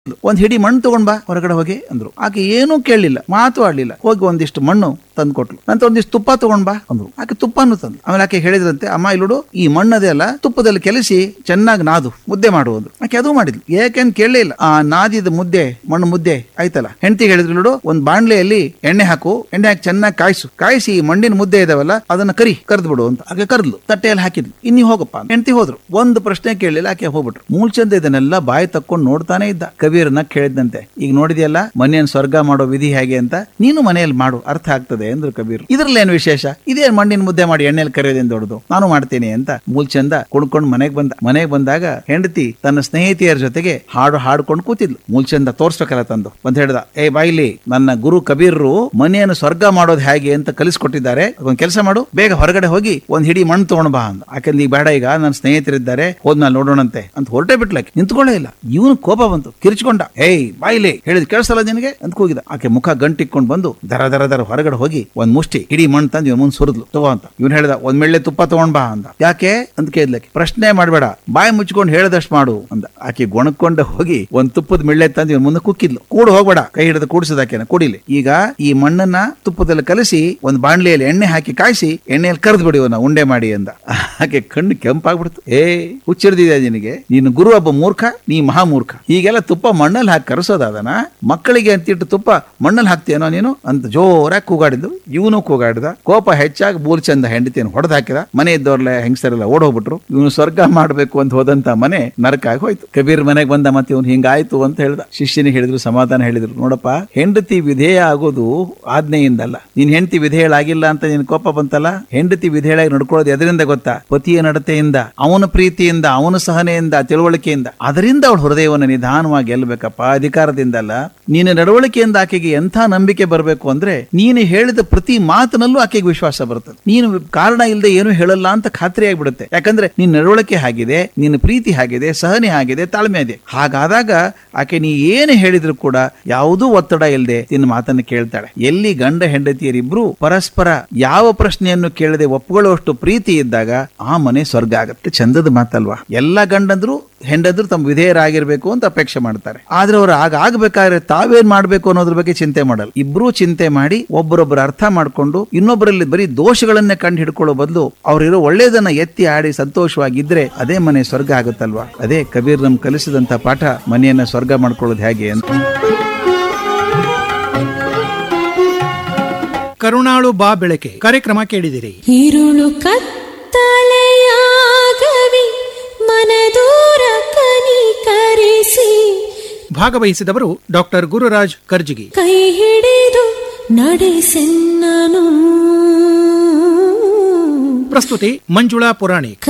ಒಂದ್ ಹಿಡಿ ಮಣ್ಣು ತಗೊಂಡ್ ಬಾ ಹೊರಗಡೆ ಹೋಗಿ ಅಂದ್ರು ಆಕೆ ಏನೂ ಕೇಳಲಿಲ್ಲ ಮಾತು ಆಡ್ಲಿಲ್ಲ ಹೋಗಿ ಒಂದಿಷ್ಟು ಮಣ್ಣು ತಂದು ಕೊಟ್ಲು ನಂತರ ಒಂದಿಷ್ಟು ತುಪ್ಪ ತಗೊಂಡ್ ಬಾ ಅಂದ್ರು ಆಕೆ ತುಪ್ಪನು ತಂದು ಆಮೇಲೆ ಆಕೆ ಹೇಳಿದ್ರಂತೆ ಅಮ್ಮ ಇಲ್ಲೋಡು ಈ ಮಣ್ಣದೇ ಅಲ್ಲ ತುಪ್ಪದಲ್ಲಿ ಕೆಲಸಿ ಚೆನ್ನಾಗಿ ನಾದು ಮುದ್ದೆ ಮಾಡು ಅಂದ್ರು ಆಕೆ ಅದು ಮಾಡಿದ್ಲು ಯಾಕೆನ್ ಕೇಳಲೇ ಇಲ್ಲ ಆ ನಾದಿದ ಮುದ್ದೆ ಮಣ್ಣು ಮುದ್ದೆ ಆಯ್ತಲ್ಲ ಹೆಂಡತಿ ಹೇಳಿದ್ರು ನೋಡು ಒಂದ್ ಬಾಣ್ಲೆಯಲ್ಲಿ ಎಣ್ಣೆ ಹಾಕು ಎಣ್ಣೆ ಹಾಕಿ ಚೆನ್ನಾಗಿ ಕಾಯಿಸು ಕಾಯಿಸಿ ಈ ಮಣ್ಣಿನ ಮುದ್ದೆ ಇದಾವಲ್ಲ ಅದನ್ನ ಕರಿ ಕರ್ದ್ ಬಿಡು ಅಂತ ಆಕೆ ಕರ್ದ್ಲು ತಟ್ಟೆಯಲ್ಲಿ ಹಾಕಿದ್ಲು ಇನ್ನಿ ಹೋಗಪ್ಪ ಹೆಂಡತಿ ಹೋದ್ರು ಒಂದು ಪ್ರಶ್ನೆ ಕೇಳಲಿಲ್ಲ ಆಕೆ ಹೋಗ್ಬಿಟ್ರು ಮೂಲ್ಚಂದ ಇದನ್ನೆಲ್ಲ ಬಾಯಿ ತಕ್ಕೊಂಡು ನೋಡ್ತಾನೆ ಇದ್ದ ಕಬೀರನ ಕೇಳಿದಂತೆ ಈಗ ನೋಡಿದ್ಯಲ್ಲ ಮನೆಯನ್ನು ಸ್ವರ್ಗ ಮಾಡೋ ವಿಧಿ ಹೇಗೆ ಅಂತ ನೀನು ಮನೆಯಲ್ಲಿ ಮಾಡು ಅರ್ಥ ಆಗ್ತದೆ ಅಂದ್ರು ಕಬೀರ್ ಇದ್ರಲ್ಲಿ ಏನು ವಿಶೇಷ ಇದೇ ಮಣ್ಣಿನ ಮುದ್ದೆ ಮಾಡಿ ಎಣ್ಣೆಯಲ್ಲಿ ಕರೆಯೋದೇನು ದೊಡ್ಡದು ನಾನು ಮಾಡ್ತೇನೆ ಅಂತ ಮೂಲ್ಚಂದ ಕುಣ್ಕೊಂಡು ಮನೆಗೆ ಬಂದ ಮನೆಗೆ ಬಂದಾಗ ಹೆಂಡತಿ ತನ್ನ ಸ್ನೇಹಿತೆಯರ ಜೊತೆಗೆ ಹಾಡು ಹಾಡ್ಕೊಂಡು ಕೂತಿದ್ಲು ಮೂಲ್ಚಂದ ತೋರ್ಸ್ಬೇಕಲ್ಲ ತಂದು ಅಂತ ಹೇಳ್ದ ಏ ಬಾಯಿಲಿ ನನ್ನ ಗುರು ಕಬೀರ್ರು ಮನೆಯನ್ನು ಸ್ವರ್ಗ ಮಾಡೋದು ಹೇಗೆ ಅಂತ ಕಲಿಸ್ಕೊಟ್ಟಿದ್ದಾರೆ ಒಂದ್ ಕೆಲಸ ಮಾಡು ಬೇಗ ಹೊರಗಡೆ ಹೋಗಿ ಒಂದ್ ಹಿಡಿ ಮಣ್ಣು ತಗೊಂಡ್ ಬಾ ಅಂದ ಯಾಕಂದ್ರೆ ಈಗ ಬೇಡ ಈಗ ನನ್ನ ಸ್ನೇಹಿತರಿದ್ದಾರೆ ಹೋದ್ಮೇಲೆ ನೋಡೋಣಂತೆ ಅಂತ ಹೊರಟೇ ಬಿಟ್ಲಕ್ಕೆ ನಿಂತ್ಕೊಳ್ಳೇ ಇಲ್ಲ ಇವನು ಕೋಪ ಬಂತು ಕಿರ್ಚ್ಕೊಂಡ ಏಯ್ ಬಾಯಿಲಿ ಹೇಳಿದ್ ಕೇಳಿಸಲ್ಲ ನಿನಗೆ ಅಂತ ಕೂಗಿದ ಆಕೆ ಮುಖ ಗಂಟಿಕ್ಕೊಂಡು ಬಂದು ದರ ದರ ದರ ಹೊರಗಡೆ ಹೋಗಿ ಒಂದ್ ಮುಷ್ಟಿ ಹಿಡಿ ಮಣ್ಣು ತಂದು ಇವನ್ ಮುಂದ್ ಸುರಿದ್ಲು ತಗೋ ಅಂತ ಇವನು ಹೇಳಿದ ಒಂದ್ ಮೆಳ್ಳೆ ತುಪ್ಪ ತಗೊಂಡ್ ಬಾ ಅಂದ ಯಾಕೆ ಅಂತ ಕೇಳಿದ್ಲಕ್ಕೆ ಪ್ರಶ್ನೆ ಮಾಡ್ಬೇಡ ಬಾಯಿ ಮುಚ್ಕೊಂಡು ಹೇಳದಷ್ಟು ಮಾಡು ಅಂದ ಆಕೆ ಗೊಣಕೊಂಡ ಹೋಗಿ ಒಂದ್ ತುಪ್ಪದ ಮೆಳ್ಳೆ ತಂದು ಇವನ್ ಮುಂದೆ ಕುಕ್ಕಿದ್ಲು ಕೂಡ ಹೋಗ್ಬೇಡ ಕೈ ಹಿಡಿದು ಕೂಡಿಸದಾಕೆನ ಕುಡಿಲಿ ಈಗ ಈ ಮಣ್ಣನ್ನ ತುಪ್ಪದಲ್ಲಿ ಕಲಸಿ ಒಂದ್ ಬಾಣ್ಲಿಯಲ್ಲಿ ಎಣ್ಣೆ ಹಾಕಿ ಕಾಯಿಸಿ ಎಣ್ಣೆಯಲ್ಲಿ ಕರೆದು ಬಿಡಿ ಇವನ್ನ ಉಂಡೆ ಮಾಡಿ ಅಂದ ಆಕೆ ಕಣ್ಣು ಕೆಂಪಾಗ್ಬಿಡ್ತು ಏ ಹುಚ್ಚಿಡ್ದಿದೆ ನಿನಗೆ ನೀನು ಗುರು ಒಬ್ಬ ಮೂರ್ಖ ನೀ ಮಹಾಮೂರ್ಖ ಹೀಗೆಲ್ಲ ತುಪ್ಪ ಮಣ್ಣಲ್ಲಿ ಹಾಕಿ ಕರೆಸೋದಾದನ ಮಕ್ಕಳಿಗೆ ಅಂತಿಟ್ಟು ತುಪ್ಪ ಮಣ್ಣಲ್ಲಿ ಹಾಕ್ತೇನೋ ನೀನು ಅಂತ ಜೋರಾಗಿ ಕೂಗಾಡಿದ್ದು ಇವನು ಕೂಗಾಡಿದ ಕೋಪ ಹೆಚ್ಚಾಗಿ ಮೂರ್ಚಂದ ಹೆಂಡತಿಯನ್ನು ಹೊಡೆದು ಹಾಕಿದ ಮನೆ ಇದ್ದವ್ರಲ್ಲ ಹೆಂಗಸರೆಲ್ಲ ಓಡ್ ಹೋಗ್ಬಿಟ್ರು ಇವನು ಸ್ವರ್ಗ ಮಾಡ್ಬೇಕು ಅಂತ ಹೋದಂತ ಮನೆ ನರಕ ಆಗಿ ಹೋಯ್ತು ಕಬೀರ್ ಮನೆಗೆ ಬಂದ ಮತ್ತೆ ಇವನು ಹಿಂಗಾಯ್ತು ಅಂತ ಹೇಳ್ದ ಶಿಷ್ಯನಿಗೆ ಹೇಳಿದ್ರು ಸಮಾಧಾನ ಹೇಳಿದ್ರು ನೋಡಪ್ಪ ಹೆಂಡತಿ ವಿಧೇಯ ಆಗೋದು ಆಜ್ಞೆಯಿಂದಲ್ಲ ನೀನ್ ಹೆಂಡತಿ ವಿಧೇಯಳಾಗಿಲ್ಲ ಅಂತ ನಿನ್ ಕೋಪ ಬಂತಲ್ಲ ಹೆಂಡತಿ ವಿಧೇಯಳಾಗಿ ನಡ್ಕೊಳ್ಳೋದು ಎದರಿಂದ ಗೊತ್ತಾ ಪತಿಯ ನಡತೆಯಿಂದ ಅವನ ಪ್ರೀತಿಯಿಂದ ಅವನ ಸಹನೆಯಿಂದ ತಿಳುವಳಿಕೆಯಿಂದ ಅದರಿಂದ ಅವಳ ಹೃದಯವನ್ನು ನಿಧಾನವಾಗಿ ಗೆಲ್ಲಬೇಕಪ್ಪ ಅಧಿಕಾರದಿಂದ ಅಲ್ಲ ನೀನು ನಡವಳಿಕೆಯಿಂದ ಆಕೆಗೆ ಎಂಥ ನಂಬಿಕೆ ಬರಬೇಕು ಅಂದ್ರೆ ನೀನು ಹೇಳಿದ ಪ್ರತಿ ಮಾತಿನಲ್ಲೂ ಆಕೆಗೆ ವಿಶ್ವಾಸ ಬರ್ತದೆ ನೀನು ಕಾರಣ ಇಲ್ಲದೆ ಏನು ಹೇಳಲ್ಲ ಅಂತ ಖಾತ್ರಿ ಆಗ್ಬಿಡುತ್ತೆ ಯಾಕಂದ್ರೆ ನಿನ್ನ ನಡವಳಿಕೆ ಆಗಿದೆ ನಿನ್ನ ಪ್ರೀತಿ ಆಗಿದೆ ಸಹನೆ ಆಗಿದೆ ತಾಳ್ಮೆ ಇದೆ ಹಾಗಾದಾಗ ಆಕೆ ನೀ ಏನು ಹೇಳಿದ್ರು ಕೂಡ ಯಾವುದೂ ಒತ್ತಡ ಇಲ್ಲದೆ ನಿನ್ನ ಮಾತನ್ನು ಕೇಳ್ತಾಳೆ ಎಲ್ಲಿ ಗಂಡ ಹೆಂಡತಿಯರಿಬ್ರು ಪರಸ್ಪರ ಯಾವ ಪ್ರಶ್ನೆಯನ್ನು ಕೇಳದೆ ಒಪ್ಕೊಳ್ಳುವಷ್ಟು ಪ್ರೀತಿ ಇದ್ದಾಗ ಆ ಮನೆ ಸ್ವರ್ಗ ಆಗತ್ತೆ ಚಂದದ ಮಾತಲ್ವಾ ಎಲ್ಲ ಗಂಡಂದ್ರು ಹೆಂಡದ್ರು ತಮ್ಮ ವಿಧೇಯರಾಗಿರ್ಬೇಕು ಅಂತ ಅಪೇಕ್ಷೆ ಮಾಡ್ತಾರೆ ಆದ್ರೆ ಅವ್ರು ಆಗ ಆಗ್ಬೇಕಾದ್ರೆ ತಾವೇನ್ ಮಾಡ್ಬೇಕು ಅನ್ನೋದ್ರ ಬಗ್ಗೆ ಚಿಂತೆ ಮಾಡಲ್ಲ ಇಬ್ರು ಚಿಂತೆ ಮಾಡಿ ಒಬ್ಬರೊಬ್ಬರು ಅರ್ಥ ಮಾಡ್ಕೊಂಡು ಇನ್ನೊಬ್ಬರಲ್ಲಿ ಬರೀ ದೋಷಗಳನ್ನೇ ಕಂಡು ಹಿಡ್ಕೊಳ್ಳೋ ಬದಲು ಅವ್ರಿರೋ ಒಳ್ಳೇದನ್ನ ಎತ್ತಿ ಆಡಿ ಸಂತೋಷವಾಗಿದ್ರೆ ಅದೇ ಮನೆ ಸ್ವರ್ಗ ಆಗುತ್ತಲ್ವಾ ಅದೇ ಕಬೀರ್ ನಮ್ ಕಲಿಸಿದಂತ ಪಾಠ ಮನೆಯನ್ನ ಸ್ವರ್ಗ ಮಾಡ್ಕೊಳ್ಳೋದು ಹೇಗೆ ಅಂತ ಕರುಣಾಳು ಬಾ ಬೆಳಕೆ ಕಾರ್ಯಕ್ರಮ ಕೇಳಿದಿರಿ ഇരുളു കത്തലയാകവി മനദൂര കനിಕರಿಸಿ ಭಾಗವಹಿಸಿದವರು ಡಾಕ್ಟರ್ ಗುರುರಾಜ್ ಕರ್ಜಿಗಿ ಕೈ ಹಿಡಿದು ನಡೆಸೆನ್ನನು ಪ್ರಸ್ತುತಿ ಮಂಜುಳಾ ಪುರಾಣಿಕ್